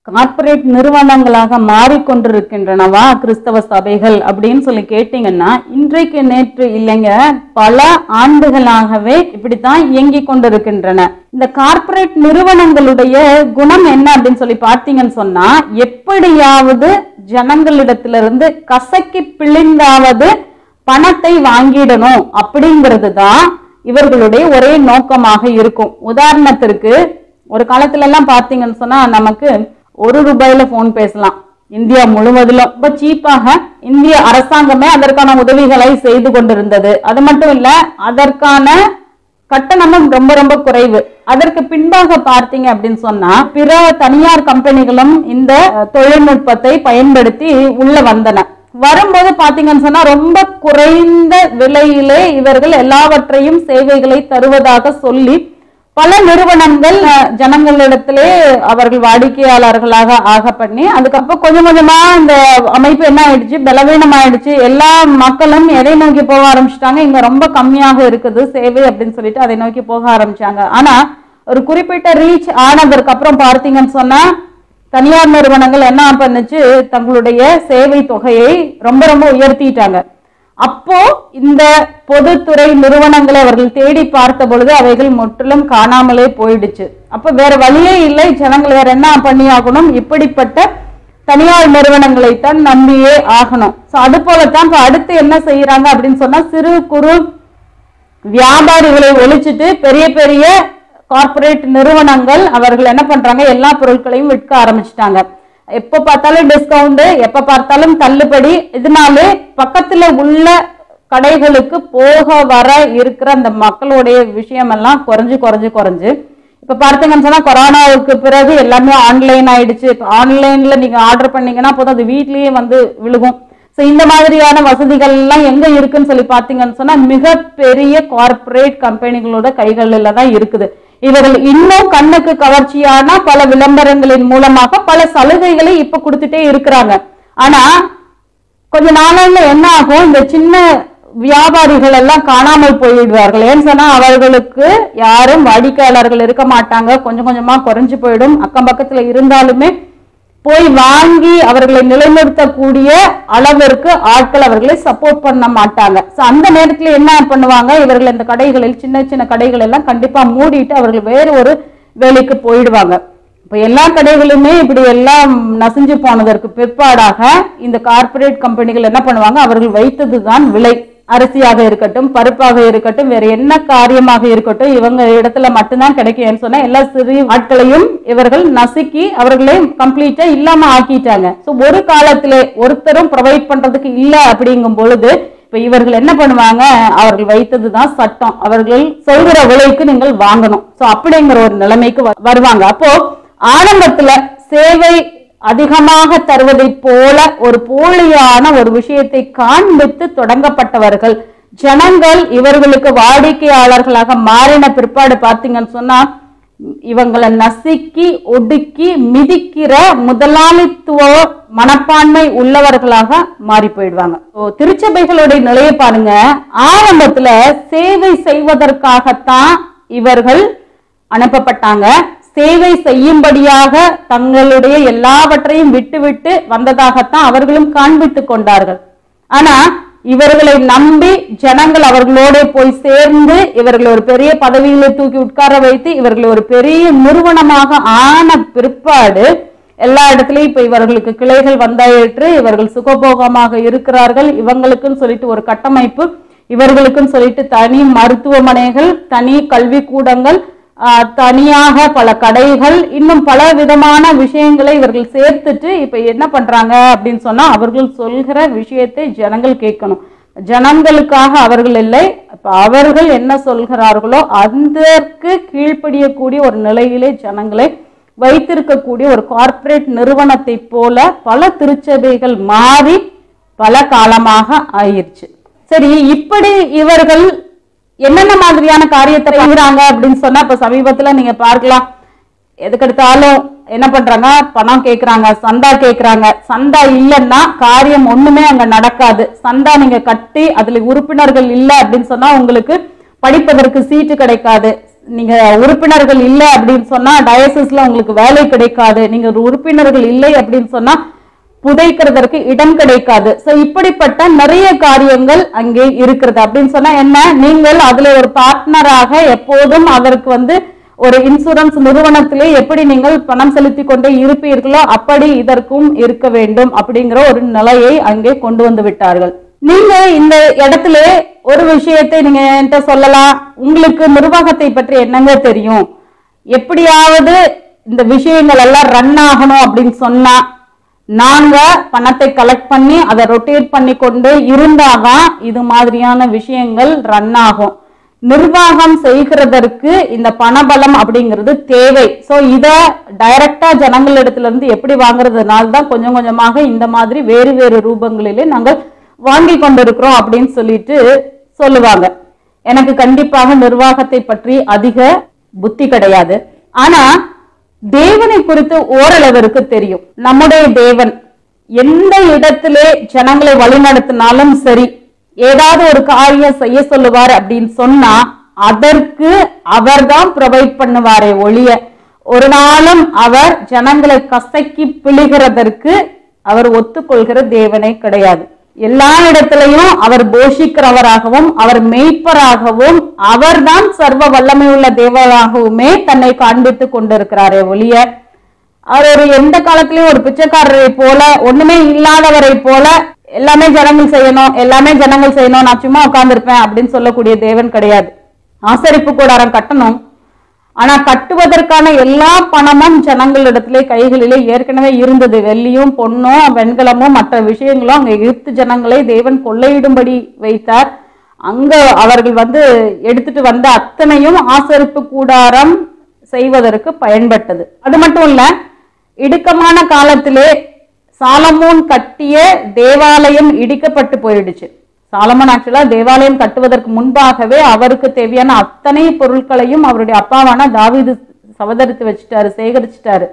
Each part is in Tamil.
கார்ப்பரேட் நிறுவனங்களாக மாறிக்கொண்டிருக்கின்றனவா கிறிஸ்தவ சபைகள் அப்படின்னு சொல்லி கேட்டீங்கன்னா இன்றைக்கு நேற்று இல்லைங்க பல ஆண்டுகளாகவே இப்படித்தான் இயங்கிக் கொண்டிருக்கின்றன இந்த கார்ப்பரேட் நிறுவனங்களுடைய குணம் என்ன அப்படின்னு சொல்லி பார்த்தீங்கன்னு சொன்னா எப்படியாவது ஜனங்களிடத்திலிருந்து கசக்கி பிழிந்தாவது பணத்தை வாங்கிடணும் அப்படிங்கிறது தான் இவர்களுடைய ஒரே நோக்கமாக இருக்கும் உதாரணத்திற்கு ஒரு காலத்துல எல்லாம் பாத்தீங்கன்னு சொன்னா நமக்கு ஒரு ரூபாயில போன் பேசலாம் இந்தியா முழுவதிலும் ரொம்ப சீப்பாக இந்திய அரசாங்கமே அதற்கான உதவிகளை செய்து கொண்டிருந்தது அது மட்டும் இல்ல அதற்கான கட்டணமும் ரொம்ப ரொம்ப குறைவு அதற்கு பின்பாக பார்த்தீங்க அப்படின்னு சொன்னா பிற தனியார் கம்பெனிகளும் இந்த அஹ், தொழில்நுட்பத்தை பயன்படுத்தி உள்ள வந்தன வரும்போது பாத்தீங்கன்னு சொன்னா ரொம்ப குறைந்த விலையிலே இவர்கள் எல்லாவற்றையும் சேவைகளை தருவதாக சொல்லி பல நிறுவனங்கள் அஹ், ஜனங்களிடத்திலே அவர்கள் வாடிக்கையாளர்களாக ஆக பண்ணி அதுக்கப்புறம் கொஞ்சம் கொஞ்சமா இந்த அமைப்பு என்ன ஆயிடுச்சு பலவீனம் ஆயிடுச்சு எல்லா மக்களும் எதை நோக்கி போக ஆரம்பிச்சிட்டாங்க இங்க ரொம்ப கம்மியாக இருக்குது சேவை அப்படின்னு சொல்லிட்டு அதை நோக்கி போக ஆரம்பிச்சாங்க ஆனா ஒரு குறிப்பிட்ட ரீச் ஆனதற்கு அப்புறம் பார்த்தீங்கன்னு சொன்னா தனியார் நிறுவனங்கள் என்ன பண்ணுச்சு தங்களுடைய சேவை தொகையை ரொம்ப ரொம்ப உயர்த்திட்டாங்க அப்போ இந்த பொதுத்துறை நிறுவனங்களை அவர்கள் தேடி பார்த்த பொழுது அவைகள் முற்றிலும் காணாமலே போயிடுச்சு அப்ப வேற வழியே இல்லை ஜனங்கள் வேற என்ன பண்ணியாகணும் இப்படிப்பட்ட தனியார் நிறுவனங்களைத்தான் நம்பியே ஆகணும் சோ அது போலத்தான் இப்ப அடுத்து என்ன செய்யறாங்க அப்படின்னு சொன்னா சிறு குறு வியாபாரிகளை ஒழிச்சிட்டு பெரிய பெரிய கார்ப்பரேட் நிறுவனங்கள் அவர்கள் என்ன பண்றாங்க எல்லா பொருட்களையும் விற்க ஆரம்பிச்சிட்டாங்க எப்ப பார்த்தாலும் டிஸ்கவுண்ட் எப்ப பார்த்தாலும் தள்ளுபடி இதனாலே பக்கத்துல உள்ள கடைகளுக்கு போக வர இருக்கிற அந்த மக்களுடைய விஷயம் எல்லாம் குறைஞ்சு குறைஞ்சு குறைஞ்சு இப்ப பார்த்தீங்கன்னு சொன்னா கொரோனாவுக்கு பிறகு எல்லாமே ஆன்லைன் ஆயிடுச்சு ஆன்லைன்ல நீங்க ஆர்டர் பண்ணீங்கன்னா போதும் அது வீட்லயே வந்து விழுகும் ஸோ இந்த மாதிரியான வசதிகள் எல்லாம் எங்க இருக்குன்னு சொல்லி பார்த்தீங்கன்னு சொன்னா மிகப்பெரிய கார்ப்பரேட் கம்பெனிகளோட கைகளில் தான் இருக்குது இவர்கள் இன்னும் கண்ணுக்கு கவர்ச்சியான பல விளம்பரங்களின் மூலமாக பல சலுகைகளை இப்ப கொடுத்துட்டே இருக்கிறாங்க ஆனா கொஞ்ச நாளைல என்ன ஆகும் இந்த சின்ன வியாபாரிகள் எல்லாம் காணாமல் போயிடுவார்கள் ஏன்னு சொன்னா அவர்களுக்கு யாரும் வாடிக்கையாளர்கள் இருக்க மாட்டாங்க கொஞ்சம் கொஞ்சமா குறைஞ்சு போயிடும் அக்கம் பக்கத்துல இருந்தாலுமே போய் வாங்கி அவர்களை நிலைநிறுத்தக்கூடிய அளவிற்கு ஆட்கள் அவர்களை சப்போர்ட் பண்ண மாட்டாங்க சோ அந்த நேரத்துல என்ன பண்ணுவாங்க இவர்கள் இந்த கடைகளில் சின்ன சின்ன கடைகள் எல்லாம் கண்டிப்பா மூடிட்டு அவர்கள் வேறு ஒரு வேலைக்கு போயிடுவாங்க இப்ப எல்லா கடைகளுமே இப்படி எல்லாம் நசிஞ்சு போனதற்கு பிற்பாடாக இந்த கார்ப்பரேட் கம்பெனிகள் என்ன பண்ணுவாங்க அவர்கள் வைத்ததுதான் விலை அரிசியாக இருக்கட்டும் பருப்பாக இருக்கட்டும் வேற என்ன காரியமாக இருக்கட்டும் இவங்க இடத்துல மட்டும்தான் கிடைக்கும்னு சொன்னா எல்லா சிறு ஆட்களையும் இவர்கள் நசுக்கி அவர்களை கம்ப்ளீட்டா இல்லாம ஆக்கிட்டாங்க சோ ஒரு காலத்திலே ஒருத்தரும் ப்ரொவைட் பண்றதுக்கு இல்ல அப்படிங்கும் பொழுது இப்ப இவர்கள் என்ன பண்ணுவாங்க அவர்கள் வைத்ததுதான் சட்டம் அவர்கள் சொல்கிற விலைக்கு நீங்கள் வாங்கணும் சோ அப்படிங்கிற ஒரு நிலைமைக்கு வ- வருவாங்க அப்போ ஆரம்பத்துல சேவை அதிகமாக தருவதைப் போல ஒரு போலியான ஒரு விஷயத்தை காண்பித்து தொடங்கப்பட்டவர்கள் ஜனங்கள் இவர்களுக்கு வாடிக்கையாளர்களாக மாறின பிற்பாடு பார்த்தீங்கன்னு சொன்னா இவங்களை நசுக்கி ஒடுக்கி மிதிக்கிற முதலாளித்துவ மனப்பான்மை உள்ளவர்களாக மாறி போயிடுவாங்க So, திருச்சபைகளுடைய நிலையை பாருங்க ஆரம்பத்துல சேவை செய்வதற்காகத்தான் இவர்கள் அனுப்பப்பட்டாங்க சேவை செய்யும்படியாக தங்களுடைய எல்லாவற்றையும் விட்டுவிட்டு வந்ததாகத்தான் அவர்களும் காண்பித்துக் கொண்டார்கள் ஆனா இவர்களை நம்பி ஜனங்கள் அவர்களோட போய் சேர்ந்து இவர்களை ஒரு பெரிய பதவியில தூக்கி உட்கார வைத்து இவர்களை ஒரு பெரிய நிறுவனமாக ஆன பிற்பாடு எல்லா இடத்துலயும் இப்ப இவர்களுக்கு கிளைகள் வந்தாயிற்று இவர்கள் சுகபோகமாக இருக்கிறார்கள் இவங்களுக்குன்னு சொல்லிட்டு ஒரு கட்டமைப்பு இவர்களுக்குன்னு சொல்லிட்டு தனி மருத்துவமனைகள் தனி கல்விக்கூடங்கள் ஆஹ், தனியாக பல கடைகள் இன்னும் பல விதமான விஷயங்களை இவர்கள் சேர்த்துட்டு இப்ப என்ன பண்றாங்க அப்படின்னு சொன்னா அவர்கள் சொல்கிற விஷயத்தை ஜனங்கள் கேட்கணும் ஜனங்களுக்காக அவர்கள் இல்லை இப்ப அவர்கள் என்ன சொல்கிறார்களோ அதற்கு கீழ்ப்படியக்கூடிய ஒரு நிலையிலே ஜனங்களை வைத்திருக்கக்கூடிய ஒரு கார்ப்பரேட் நிறுவனத்தை போல பல திருச்சபைகள் மாறி பல காலமாக ஆயிருச்சு சரி இப்படி இவர்கள் என்னென்ன மாதிரியான காரியத்தை செய்கிறாங்க அப்படின்னு சொன்னா இப்ப சமீபத்துல நீங்க பார்க்கலாம் எதுக்கெடுத்தாலும் என்ன பண்றாங்க பணம் கேக்குறாங்க சந்தா கேக்குறாங்க சந்தா இல்லைன்னா காரியம் ஒண்ணுமே அங்க நடக்காது சந்தா நீங்க கட்டி அதுல உறுப்பினர்கள் இல்ல அப்படின்னு சொன்னா உங்களுக்கு படிப்பதற்கு சீட்டு கிடைக்காது நீங்க உறுப்பினர்கள் இல்லை அப்படின்னு சொன்னா டயசிஸ்ல உங்களுக்கு வேலை கிடைக்காது நீங்க ஒரு உறுப்பினர்கள் இல்லை அப்படின்னு சொன்னா புதைக்கிறதற்கு இடம் கிடைக்காது சோ இப்படிப்பட்ட நிறைய காரியங்கள் அங்கே இருக்கிறது அப்படின்னு சொன்னா என்ன நீங்கள் அதுல ஒரு பார்ட்னராக எப்போதும் அதற்கு வந்து ஒரு இன்சூரன்ஸ் நிறுவனத்திலே எப்படி நீங்கள் பணம் செலுத்தி கொண்டே இருப்பீர்களோ அப்படி இதற்கும் இருக்க வேண்டும் அப்படிங்கிற ஒரு நிலையை அங்கே கொண்டு வந்து விட்டார்கள் நீங்க இந்த இடத்துல ஒரு விஷயத்தை நீங்க என்கிட்ட சொல்லலாம் உங்களுக்கு நிர்வாகத்தை பற்றி என்னங்க தெரியும் எப்படியாவது இந்த விஷயங்கள் எல்லாம் ரன் ஆகணும் அப்படின்னு சொன்னா நாங்க பணத்தை கலெக்ட் பண்ணி அதை ரொட்டேட் பண்ணி கொண்டு இருந்தாதான் இது மாதிரியான விஷயங்கள் ரன் ஆகும் நிர்வாகம் செய்கிறதற்கு இந்த பணபலம் அப்படிங்கிறது தேவை சோ இத டைரக்டா ஜனங்களிடத்துல இருந்து எப்படி வாங்குறதுனால தான் கொஞ்சம் கொஞ்சமாக இந்த மாதிரி வேறு வேறு ரூபங்களிலே நாங்கள் வாங்கி கொண்டிருக்கிறோம் அப்படின்னு சொல்லிட்டு சொல்லுவாங்க எனக்கு கண்டிப்பாக நிர்வாகத்தை பற்றி அதிக புத்தி கிடையாது ஆனா தேவனை குறித்து ஓரளவிற்கு தெரியும் நம்முடைய தேவன் எந்த இடத்திலே ஜனங்களை வழிநடத்தினாலும் சரி ஏதாவது ஒரு காரியம் செய்ய சொல்லுவார் அப்படின்னு சொன்னா அதற்கு அவர்தான் ப்ரொவைட் பண்ணுவாரே ஒழிய ஒரு நாளும் அவர் ஜனங்களை கசக்கி பிழிகிறதற்கு அவர் ஒத்துக்கொள்கிற தேவனே கிடையாது எல்லா இடத்திலையும் அவர் போஷிக்கிறவராகவும் அவர் மெய்ப்பராகவும் அவர்தான் சர்வ வல்லமை உள்ள தேவராகவுமே தன்னை காண்பித்துக் கொண்டிருக்கிறாரே ஒழிய அவர் ஒரு எந்த காலத்திலயும் ஒரு பிச்சைக்காரரை போல ஒண்ணுமே இல்லாதவரை போல எல்லாமே ஜனங்கள் செய்யணும் எல்லாமே ஜனங்கள் செய்யணும் நான் சும்மா உட்கார்ந்திருப்பேன் அப்படின்னு சொல்லக்கூடிய தேவன் கிடையாது ஆசரிப்பு கூடாரம் கட்டணும் ஆனா கட்டுவதற்கான எல்லா பணமும் ஜனங்களிடத்திலே கைகளிலே ஏற்கனவே இருந்தது வெள்ளியும் பொன்னும் வெண்கலமும் மற்ற விஷயங்களும் அங்க எகிப்து ஜனங்களை தேவன் கொள்ளையிடும்படி வைத்தார் அங்க அவர்கள் வந்து எடுத்துட்டு வந்த அத்தனையும் ஆசரிப்பு கூடாரம் செய்வதற்கு பயன்பட்டது அது மட்டும் இல்ல இடுக்கமான காலத்திலே சாலமோன் கட்டிய தேவாலயம் இடிக்கப்பட்டு போயிடுச்சு சாலமோன் ஆக்சுவலா தேவாலயம் கட்டுவதற்கு முன்பாகவே அவருக்கு தேவையான அத்தனை பொருட்களையும் அவருடைய அப்பாவான தாவீது சவதரித்து வச்சுட்டாரு சேகரிச்சுட்டாரு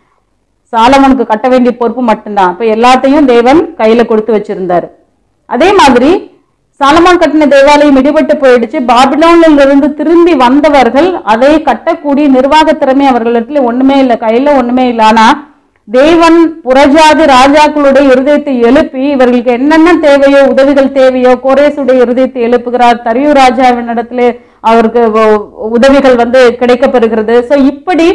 சாலமோனுக்கு கட்ட வேண்டிய பொறுப்பு மட்டும்தான் அப்ப எல்லாத்தையும் தேவன் கையில கொடுத்து வச்சிருந்தாரு அதே மாதிரி சாலமான் கட்டின தேவாலயம் இடிபட்டு போயிடுச்சு பாபிலோனில் இருந்து திரும்பி வந்தவர்கள் அதை கட்டக்கூடிய நிர்வாக திறமை அவர்களிடத்துல ஒண்ணுமே இல்லை கையில ஒண்ணுமே இல்லை ஆனா தேவன் புறஜாதி ராஜாக்களுடைய இருதயத்தை எழுப்பி இவர்களுக்கு என்னென்ன தேவையோ உதவிகள் தேவையோ கோரேசுடைய இருதயத்தை எழுப்புகிறார் தரியு ராஜாவின் இடத்துல அவருக்கு உ- உதவிகள் வந்து கிடைக்கப்பெறுகிறது சோ இப்படி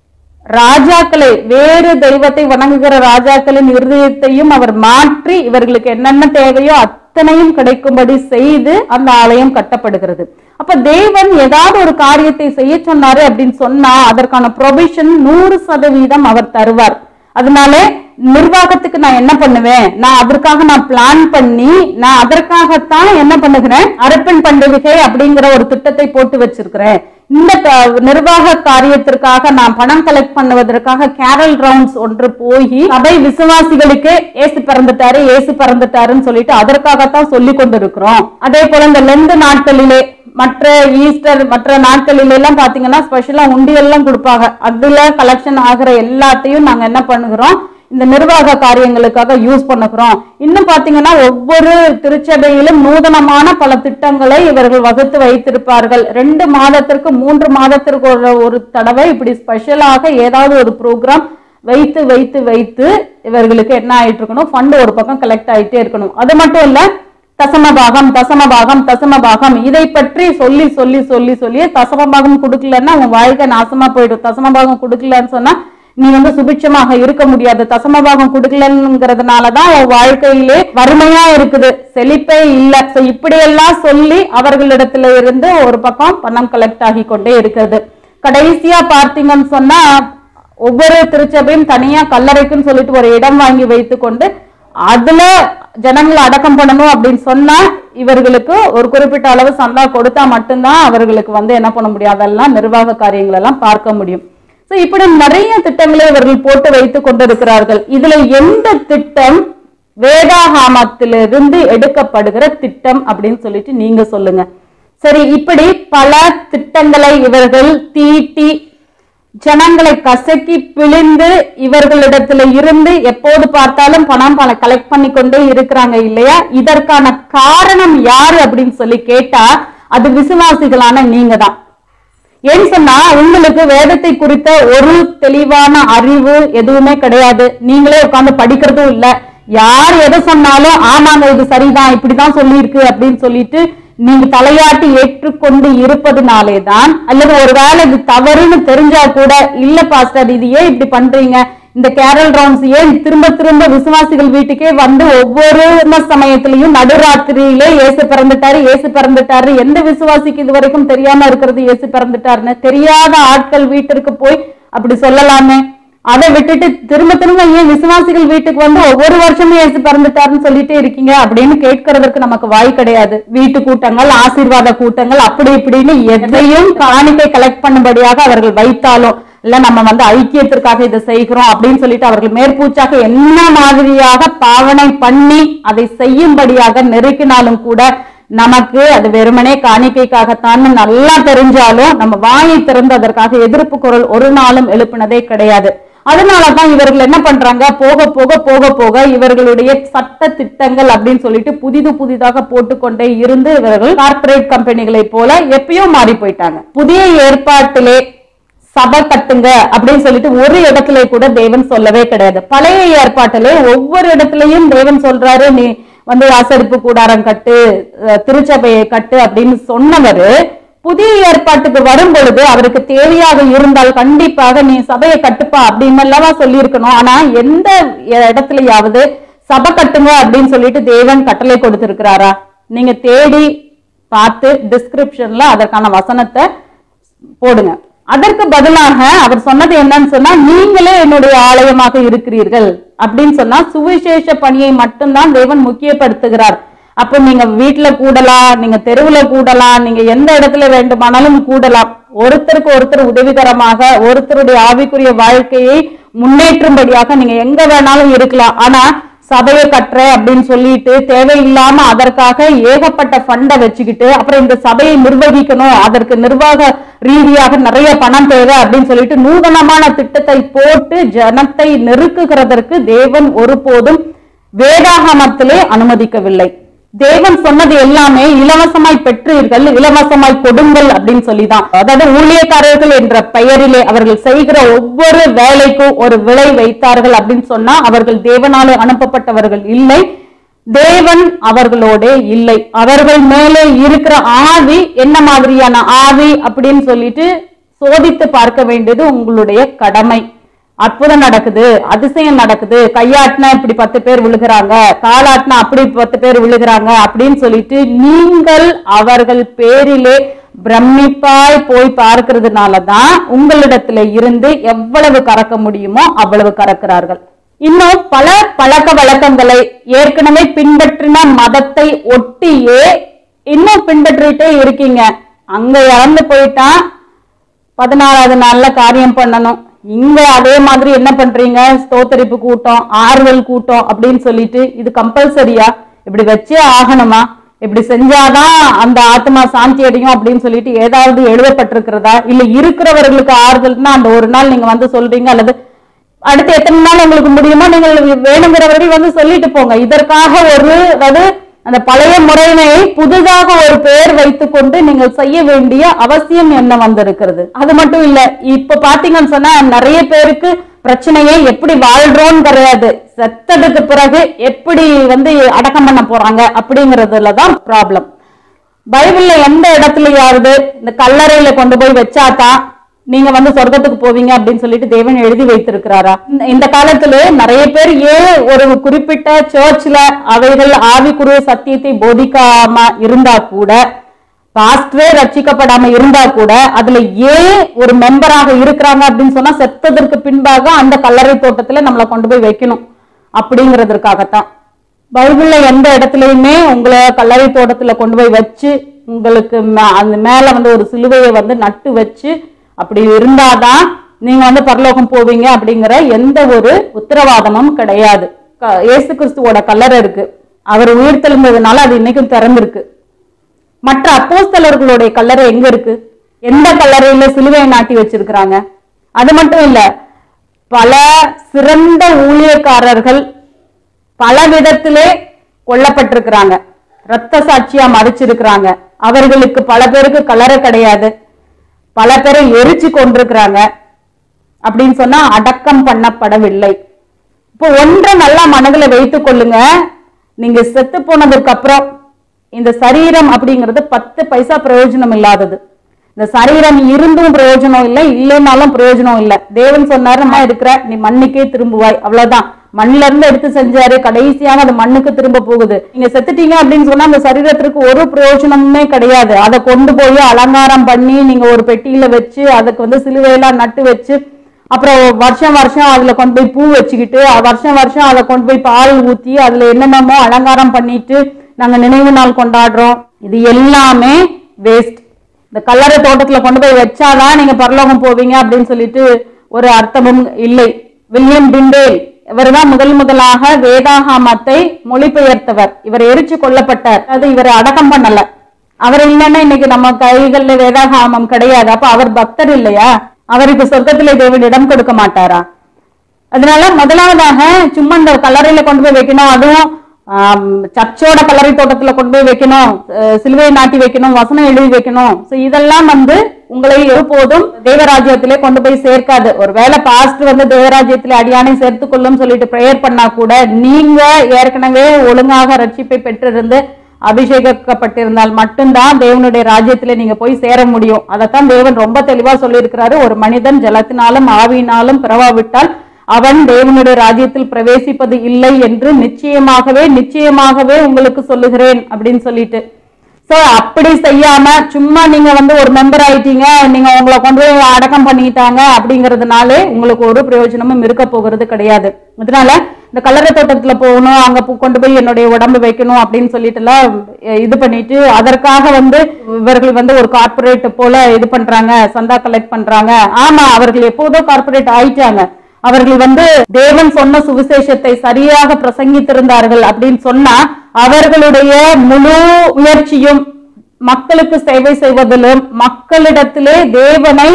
ராஜாக்களை வேறு தெய்வத்தை வணங்குகிற ராஜாக்களின் இருதயத்தையும் அவர் மாற்றி இவர்களுக்கு என்னென்ன தேவையோ அத்தனையும் கிடைக்கும்படி செய்து அந்த ஆலயம் கட்டப்படுகிறது அப்ப தேவன் ஏதாவது ஒரு காரியத்தை செய்ய சொன்னாரு அப்படின்னு சொன்னா அதற்கான ப்ரொவிஷன் நூறு சதவீதம் அவர் தருவார் அதனால நிர்வாகத்துக்கு நான் என்ன பண்ணுவேன் நான் அதற்காக நான் பிளான் பண்ணி நான் அதற்காகத்தான் என்ன பண்ணுகிறேன் அரப்பன் பண்டிகை அப்படிங்கிற ஒரு திட்டத்தை போட்டு வச்சிருக்கிறேன் இந்த க- நிர்வாக காரியத்திற்காக நான் பணம் கலெக்ட் பண்ணுவதற்காக கேரல் ரவுண்ட்ஸ் ஒன்று போய் சபை விசுவாசிகளுக்கு ஏசு பிறந்துட்டாரு ஏசு பிறந்துட்டாருன்னு சொல்லிட்டு அதற்காகத்தான் சொல்லி கொண்டிருக்கிறோம் அதே போல இந்த லெந்து நாட்களிலே மற்ற ஈஸ்டர் மற்ற நாட்களில எல்லாம் பாத்தீங்கன்னா ஸ்பெஷலா உண்டியெல்லாம் கொடுப்பாங்க அதுல கலெக்ஷன் ஆகிற எல்லாத்தையும் நாங்க என்ன பண்ணுகிறோம் இந்த நிர்வாக காரியங்களுக்காக யூஸ் பண்ணுகிறோம் இன்னும் பாத்தீங்கன்னா ஒவ்வொரு திருச்சபையிலும் நூதனமான பல திட்டங்களை இவர்கள் வகுத்து வைத்திருப்பார்கள் ரெண்டு மாதத்திற்கு மூன்று மாதத்திற்கு ஒரு ஒரு தடவை இப்படி ஸ்பெஷலாக ஏதாவது ஒரு ப்ரோக்ராம் வைத்து வைத்து வைத்து இவர்களுக்கு என்ன ஆயிட்டு இருக்கணும் ஃபண்ட் ஒரு பக்கம் கலெக்ட் ஆயிட்டே இருக்கணும் அது மட்டும் இல்ல தசமபாகம் தசமபாகம் தசமபாகம் இதை பற்றி சொல்லி சொல்லி சொல்லி சொல்லி தசமபாகம் கொடுக்கலன்னா உன் வாழ்க்கை நாசமா போயிடும் தசமபாகம் கொடுக்கலன்னு சொன்னா நீ வந்து சுபிட்சமாக இருக்க முடியாது தசமபாகம் கொடுக்கலங்கிறதுனாலதான் உன் வாழ்க்கையிலே வறுமையா இருக்குது செழிப்பே இல்ல சோ இப்படியெல்லாம் சொல்லி அவர்களிடத்துல இருந்து ஒரு பக்கம் பணம் கலெக்ட் ஆகி கொண்டே இருக்கிறது கடைசியா பார்த்தீங்கன்னு சொன்னா ஒவ்வொரு திருச்சபையும் தனியா கல்லறைக்குன்னு சொல்லிட்டு ஒரு இடம் வாங்கி வைத்துக்கொண்டு அதுல ஜனங்களை அடக்கம் பண்ணணும் அப்படின்னு சொன்னா இவர்களுக்கு ஒரு குறிப்பிட்ட அளவு சந்தா கொடுத்தா மட்டும்தான் அவர்களுக்கு வந்து என்ன பண்ண முடியும் அதெல்லாம் நிர்வாக காரியங்கள் எல்லாம் பார்க்க முடியும் சோ இப்படி நிறைய திட்டங்களை இவர்கள் போட்டு வைத்துக் கொண்டிருக்கிறார்கள் இதுல எந்த திட்டம் வேதாகாமத்திலிருந்து எடுக்கப்படுகிற திட்டம் அப்படின்னு சொல்லிட்டு நீங்க சொல்லுங்க சரி இப்படி பல திட்டங்களை இவர்கள் தீட்டி ஜனங்களை கசக்கி பிழிந்து இவர்களிடத்துல இருந்து எப்போது பார்த்தாலும் பணம் பல கலெக்ட் பண்ணி கொண்டே இருக்கிறாங்க இல்லையா இதற்கான காரணம் யாரு அப்படின்னு சொல்லி கேட்டா அது விசுவாசிகளான நீங்க தான் ஏன்னு சொன்னா உங்களுக்கு வேதத்தை குறித்த ஒரு தெளிவான அறிவு எதுவுமே கிடையாது நீங்களே உட்கார்ந்து படிக்கிறதும் இல்ல யார் எதை சொன்னாலும் ஆமாங்க இது சரிதான் இப்படிதான் சொல்லியிருக்கு அப்படின்னு சொல்லிட்டு நீங்க தலையாட்டி ஏற்றுக்கொண்டு இருப்பதுனாலே தான் அல்லது ஒருவேளை இது தவறுன்னு தெரிஞ்சா கூட இல்ல பாஸ்டர் இது ஏன் இப்படி பண்றீங்க இந்த கேரல் ரவுண்ட்ஸ் ஏன் திரும்ப திரும்ப விசுவாசிகள் வீட்டுக்கே வந்து ஒவ்வொரு சமயத்திலையும் நடுராத்திரியிலே இயேசு பிறந்துட்டாரு இயேசு பிறந்துட்டாரு எந்த விசுவாசிக்கு இது வரைக்கும் தெரியாம இருக்கிறது இயேசு பிறந்துட்டாருன்னு தெரியாத ஆட்கள் வீட்டிற்கு போய் அப்படி சொல்லலாமே அதை விட்டுட்டு திரும்ப திரும்ப ஏன் விசுவாசிகள் வீட்டுக்கு வந்து ஒவ்வொரு வருஷமும் இயேசு பிறந்துட்டாருன்னு சொல்லிட்டே இருக்கீங்க அப்படின்னு கேட்கறதுக்கு நமக்கு வாய் கிடையாது வீட்டு கூட்டங்கள் ஆசீர்வாத கூட்டங்கள் அப்படி இப்படின்னு எதையும் காணிக்கை கலெக்ட் பண்ணும்படியாக அவர்கள் வைத்தாலும் இல்ல நம்ம வந்து ஐக்கியத்திற்காக இதை செய்கிறோம் அப்படின்னு சொல்லிட்டு அவர்கள் மேற்பூச்சாக என்ன மாதிரியாக பாவனை பண்ணி அதை செய்யும்படியாக நெருக்கினாலும் கூட நமக்கு அது வெறுமனே காணிக்கைக்காகத்தான் நல்லா தெரிஞ்சாலும் நம்ம வாயை திறந்து அதற்காக எதிர்ப்பு குரல் ஒரு நாளும் எழுப்பினதே கிடையாது அதனாலதான் இவர்கள் என்ன பண்றாங்க போக போக போக போக இவர்களுடைய சட்ட திட்டங்கள் அப்படின்னு சொல்லிட்டு புதிது புதிதாக போட்டுக்கொண்டே இருந்து இவர்கள் கார்ப்பரேட் கம்பெனிகளை போல எப்பயோ மாறி போயிட்டாங்க புதிய ஏற்பாட்டிலே சபை கட்டுங்க அப்படின்னு சொல்லிட்டு ஒரு இடத்துல கூட தேவன் சொல்லவே கிடையாது பழைய ஏற்பாட்டிலே ஒவ்வொரு இடத்துலயும் தேவன் சொல்றாரு நீ வந்து ஆசரிப்பு கூடாரம் கட்டு அஹ் திருச்சபையை கட்டு அப்படின்னு சொன்னவரு புதிய ஏற்பாட்டுக்கு வரும் பொழுது அவருக்கு தேவையாக இருந்தால் கண்டிப்பாக நீ சபையை கட்டுப்பா அப்படின்னு அல்லவா சொல்லியிருக்கணும் ஆனா எந்த இடத்துலயாவது சபை கட்டுங்க அப்படின்னு சொல்லிட்டு தேவன் கட்டளை கொடுத்திருக்கிறாரா நீங்க தேடி பார்த்து டிஸ்கிரிப்ஷன்ல அதற்கான வசனத்தை போடுங்க அதற்கு பதிலாக அவர் சொன்னது என்னன்னு சொன்னா நீங்களே என்னுடைய ஆலயமாக இருக்கிறீர்கள் அப்படின்னு சொன்னா சுவிசேஷ பணியை மட்டும்தான் தேவன் முக்கியப்படுத்துகிறார் அப்ப நீங்க வீட்டுல கூடலாம் நீங்க தெருவுல கூடலாம் நீங்க எந்த இடத்துல வேண்டுமானாலும் கூடலாம் ஒருத்தருக்கு ஒருத்தர் உதவிகரமாக ஒருத்தருடைய ஆவிக்குரிய வாழ்க்கையை முன்னேற்றும்படியாக நீங்க எங்க வேணாலும் இருக்கலாம் ஆனா சபையை கட்டுறேன் அப்படின்னு சொல்லிட்டு தேவையில்லாம அதற்காக ஏகப்பட்ட ஃபண்டை வச்சுக்கிட்டு அப்புறம் இந்த சபையை நிர்வகிக்கணும் அதற்கு நிர்வாக ரீதியாக நிறைய பணம் தேவை அப்படின்னு சொல்லிட்டு நூதனமான திட்டத்தை போட்டு ஜனத்தை நெருக்குகிறதற்கு தேவன் ஒருபோதும் வேதாகமத்திலே அனுமதிக்கவில்லை தேவன் சொன்னது எல்லாமே இலவசமாய் பெற்றீர்கள் இலவசமாய் கொடுங்கள் அப்படின்னு சொல்லிதான் அதாவது ஊழியக்காரர்கள் என்ற பெயரிலே அவர்கள் செய்கிற ஒவ்வொரு வேலைக்கும் ஒரு விலை வைத்தார்கள் அப்படின்னு சொன்னா அவர்கள் தேவனாலே அனுப்பப்பட்டவர்கள் இல்லை தேவன் அவர்களோட இல்லை அவர்கள் மேலே இருக்கிற ஆவி என்ன மாதிரியான ஆவி அப்படின்னு சொல்லிட்டு சோதித்து பார்க்க வேண்டியது உங்களுடைய கடமை அற்புதம் நடக்குது அதிசயம் நடக்குது கையாட்டினா இப்படி பத்து பேர் விழுகிறாங்க காலாட்டினா அப்படி பத்து பேர் விழுகிறாங்க அப்படின்னு சொல்லிட்டு நீங்கள் அவர்கள் பேரிலே பிரமிப்பாய் போய் பார்க்கிறதுனாலதான் உங்களிடத்துல இருந்து எவ்வளவு கறக்க முடியுமோ அவ்வளவு கறக்கிறார்கள் இன்னும் பல பழக்க வழக்கங்களை ஏற்கனவே பின்பற்றின மதத்தை ஒட்டியே இன்னும் பின்பற்றிட்டே இருக்கீங்க அங்க இறந்து போயிட்டா பதினாறாவது நாள்ல காரியம் பண்ணணும் இங்க அதே மாதிரி என்ன பண்றீங்க ஸ்தோத்தரிப்பு கூட்டம் ஆறுதல் கூட்டம் அப்படின்னு சொல்லிட்டு இது கம்பல்சரியா இப்படி வச்சே ஆகணுமா இப்படி செஞ்சாதான் அந்த ஆத்மா சாந்தி அடையும் அப்படின்னு சொல்லிட்டு ஏதாவது எழுதப்பட்டிருக்கிறதா இல்ல இருக்கிறவர்களுக்கு ஆறுதல்னா அந்த ஒரு நாள் நீங்க வந்து சொல்றீங்க அல்லது அடுத்து எத்தனை நாள் உங்களுக்கு முடியுமோ நீங்கள் வேணுங்கிறவர்கள் வந்து சொல்லிட்டு போங்க இதற்காக ஒரு அதாவது அந்த பழைய முறையினை புதிதாக ஒரு பெயர் வைத்துக்கொண்டு நீங்கள் செய்ய வேண்டிய அவசியம் என்ன வந்திருக்கிறது அது மட்டும் இல்ல இப்ப பாத்தீங்கன்னு சொன்னா நிறைய பேருக்கு பிரச்சனையே எப்படி வாழ்றோம் கிடையாது செத்ததுக்கு பிறகு எப்படி வந்து அடக்கம் பண்ண போறாங்க அப்படிங்கறதுலதான் ப்ராப்ளம் பைபிள்ல எந்த இடத்துலயாவது இந்த கல்லறையில கொண்டு போய் வச்சாதான் நீங்க வந்து சொர்க்கத்துக்கு போவீங்க அப்படின்னு சொல்லிட்டு தேவன் எழுதி வைத்திருக்கிறாரா இந்த- இந்த காலத்துல நிறைய பேர் ஏன் ஒரு குறிப்பிட்ட சர்ச்ல அவைகள் ஆவிக்குரிய சத்தியத்தை போதிக்காம இருந்தா கூட பாஸ்டரே ரட்சிக்கப்படாம இருந்தா கூட அதுல ஏன் ஒரு மெம்பராக இருக்கிறாங்க அப்படின்னு சொன்னா செத்ததற்கு பின்பாக அந்த கல்லறை தோட்டத்துல நம்மளை கொண்டு போய் வைக்கணும் அப்படிங்கிறதுக்காகத்தான் பைபிள்ல எந்த இடத்துலயுமே உங்களை கல்லறை தோட்டத்துல கொண்டு போய் வச்சு உங்களுக்கு மே- அந்த மேல வந்து ஒரு சிலுவையை வந்து நட்டு வச்சு அப்படி இருந்தாதான் நீங்க வந்து பரலோகம் போவீங்க அப்படிங்கிற எந்த ஒரு உத்தரவாதமும் கிடையாது க- இயேசு கிறிஸ்துவோட கல்லறை இருக்கு அவர் உயிர் தெழுந்ததுனால அது இன்னைக்கும் திறந்திருக்கு மற்ற அப்போஸ்தலர்களுடைய கல்லறை எங்க இருக்கு எந்த கல்லறையில சிலுவையை நாட்டி வச்சிருக்கிறாங்க அது மட்டும் இல்ல பல சிறந்த ஊழியக்காரர்கள் பல விதத்திலே கொல்லப்பட்டிருக்கிறாங்க ரத்த சாட்சியா மறிச்சிருக்கிறாங்க அவர்களுக்கு பல பேருக்கு கலரை கிடையாது பல பேரை எரிச்சு கொண்டிருக்கிறாங்க அப்படின்னு சொன்னா அடக்கம் பண்ணப்படவில்லை இப்போ ஒன்றை நல்லா மனதுல வைத்துக் கொள்ளுங்க நீங்க செத்து போனதுக்கு அப்புறம் இந்த சரீரம் அப்படிங்கிறது பத்து பைசா பிரயோஜனம் இல்லாதது இந்த சரீரம் இருந்தும் பிரயோஜனம் இல்லை இல்லைனாலும் பிரயோஜனம் இல்லை தேவன் சொன்னாரு நான் இருக்கிற நீ மண்ணுக்கே திரும்புவாய் அவ்வளவுதான் மண்ணுல இருந்து எடுத்து செஞ்சாரு கடைசியாக அது மண்ணுக்கு திரும்ப போகுது நீங்க செத்துட்டீங்க அப்படின்னு சொன்னா அந்த சரீரத்திற்கு ஒரு பிரயோஜனமுமே கிடையாது அதை கொண்டு போய் அலங்காரம் பண்ணி நீங்க ஒரு பெட்டியில வச்சு அதுக்கு வந்து சிலுவையெல்லாம் நட்டு வச்சு அப்புறம் வருஷம் வருஷம் அதுல கொண்டு போய் பூ வச்சுக்கிட்டு அ- வருஷம் வருஷம் அதை கொண்டு போய் பால் ஊத்தி அதுல என்னென்னமோ அலங்காரம் பண்ணிட்டு நாங்க நினைவு நாள் கொண்டாடுறோம் இது எல்லாமே வேஸ்ட் இந்த கல்லறை தோட்டத்துல கொண்டு போய் வச்சாதான் நீங்க பரலோகம் போவீங்க அப்படின்னு சொல்லிட்டு ஒரு அர்த்தமும் இல்லை வில்லியம் டிண்டேல் இவர்தான் முதல் முதலாக வேதாகாமத்தை மொழிபெயர்த்தவர் இவர் எரிச்சு கொல்லப்பட்டார் அது இவரை அடக்கம் பண்ணல அவர் இல்லைன்னா இன்னைக்கு நம்ம கைகள்ல வேதாகாமம் கிடையாது அப்ப அவர் பக்தர் இல்லையா அவருக்கு சொர்க்கத்திலே தேவன் இடம் கொடுக்க மாட்டாரா அதனால முதலாவதாக சும்மா இந்த கல்லறையில கொண்டு போய் வைக்கணும் அதுவும் ஆம், சர்ச்சோட கல்லறை தோட்டத்துல கொண்டு போய் வைக்கணும் அஹ், சிலுவையை நாட்டி வைக்கணும் வசனம் எழுதி வைக்கணும் சோ இதெல்லாம் வந்து உங்களை ஒருபோதும் தேவராஜ்யத்திலே கொண்டு போய் சேர்க்காது ஒருவேளை பாஸ்ட் வந்து தேவராஜ்யத்திலே அடியானை சேர்த்துக் கொள்ளும் சொல்லிட்டு ப்ரேயர் பண்ணா கூட நீங்க ஏற்கனவே ஒழுங்காக ரட்சிப்பை பெற்றிருந்து அபிஷேகிக்கப்பட்டிருந்தால் மட்டும்தான் தேவனுடைய ராஜ்யத்திலே நீங்க போய் சேர முடியும் அதைத்தான் தேவன் ரொம்ப தெளிவா சொல்லியிருக்கிறாரு ஒரு மனிதன் ஜலத்தினாலும் ஆவியினாலும் பிறவாவிட்டால் அவன் தேவனுடைய ராஜ்யத்தில் பிரவேசிப்பது இல்லை என்று நிச்சயமாகவே நிச்சயமாகவே உங்களுக்கு சொல்லுகிறேன் அப்படின்னு சொல்லிட்டு சோ அப்படி செய்யாம சும்மா நீங்க வந்து ஒரு மெம்பர் ஆயிட்டீங்க நீங்க உங்களை கொண்டு போய் அடக்கம் பண்ணிட்டாங்க அப்படிங்கறதுனாலே உங்களுக்கு ஒரு பிரயோஜனமும் இருக்க போகிறது கிடையாது அதனால இந்த கல்லறை தோட்டத்துல போகணும் அங்க போ- கொண்டு போய் என்னுடைய உடம்பு வைக்கணும் அப்படின்னு சொல்லிட்டு எல்லாம் அஹ், இது பண்ணிட்டு அதற்காக வந்து இவர்கள் வந்து ஒரு கார்ப்பரேட் போல இது பண்றாங்க சந்தா கலெக்ட் பண்றாங்க ஆமா அவர்கள் எப்போதோ கார்ப்பரேட் ஆயிட்டாங்க அவர்கள் வந்து தேவன் சொன்ன சுவிசேஷத்தை சரியாக பிரசங்கித்திருந்தார்கள் அப்படின்னு சொன்னா அவர்களுடைய முழு முயற்சியும் மக்களுக்கு சேவை செய்வதிலும் மக்களிடத்திலே தேவனை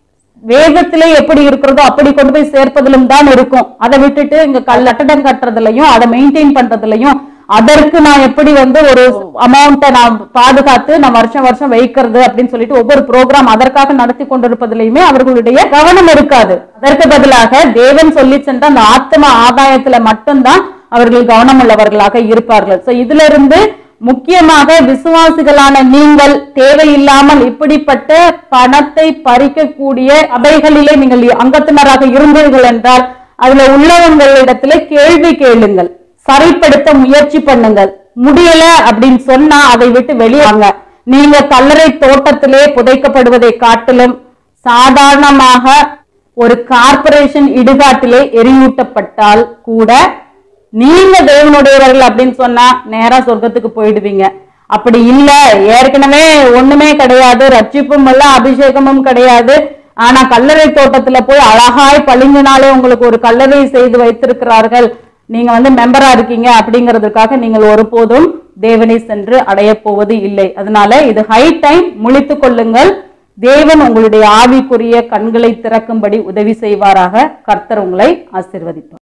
வேதத்திலே எப்படி இருக்கிறதோ அப்படி கொண்டு போய் சேர்ப்பதிலும் தான் இருக்கும் அதை விட்டுட்டு இங்க கல் கட்டடம் கட்டுறதுலயும் அதை மெயின்டைன் பண்றதுலயும் அதற்கு நான் எப்படி வந்து ஒரு அமௌண்ட்டை நான் பாதுகாத்து நான் வருஷம் வருஷம் வைக்கிறது அப்படின்னு சொல்லிட்டு ஒவ்வொரு ப்ரோக்ராம் அதற்காக நடத்தி கொண்டிருப்பதிலையுமே அவர்களுடைய கவனம் இருக்காது அதற்கு பதிலாக தேவன் சொல்லி சென்ற அந்த ஆத்ம ஆதாயத்துல மட்டும்தான் அவர்கள் கவனம் உள்ளவர்களாக இருப்பார்கள் சோ இதுல இருந்து முக்கியமாக விசுவாசிகளான நீங்கள் தேவையில்லாமல் இப்படிப்பட்ட பணத்தை பறிக்கக்கூடிய அவைகளிலே நீங்கள் அங்கத்தினராக இருந்தீர்கள் என்றால் அதுல உள்ளவங்களிடத்துல கேள்வி கேளுங்கள் சரிப்படுத்த முயற்சி பண்ணுங்கள் முடியல அப்படின்னு சொன்னா அதை விட்டு வெளியே வாங்க நீங்க கல்லறை தோட்டத்திலே புதைக்கப்படுவதை காட்டிலும் சாதாரணமாக ஒரு கார்ப்பரேஷன் இடுகாட்டிலே எரியூட்டப்பட்டால் கூட நீங்க தேவனுடையவர்கள் அப்படின்னு சொன்னா நேரா சொர்க்கத்துக்கு போயிடுவீங்க அப்படி இல்ல ஏற்கனவே ஒண்ணுமே கிடையாது ரட்சிப்பும் இல்ல அபிஷேகமும் கிடையாது ஆனா கல்லறை தோட்டத்துல போய் அழகாய் பளிங்கினாலே உங்களுக்கு ஒரு கல்லறை செய்து வைத்திருக்கிறார்கள் நீங்க வந்து மெம்பரா இருக்கீங்க அப்படிங்கிறதுக்காக நீங்கள் ஒருபோதும் தேவனை சென்று அடையப் போவது இல்லை அதனால இது ஹை டைம் முழித்துக் கொள்ளுங்கள் தேவன் உங்களுடைய ஆவிக்குரிய கண்களை திறக்கும்படி உதவி செய்வாராக கர்த்தர் உங்களை ஆசீர்வதிப்பார்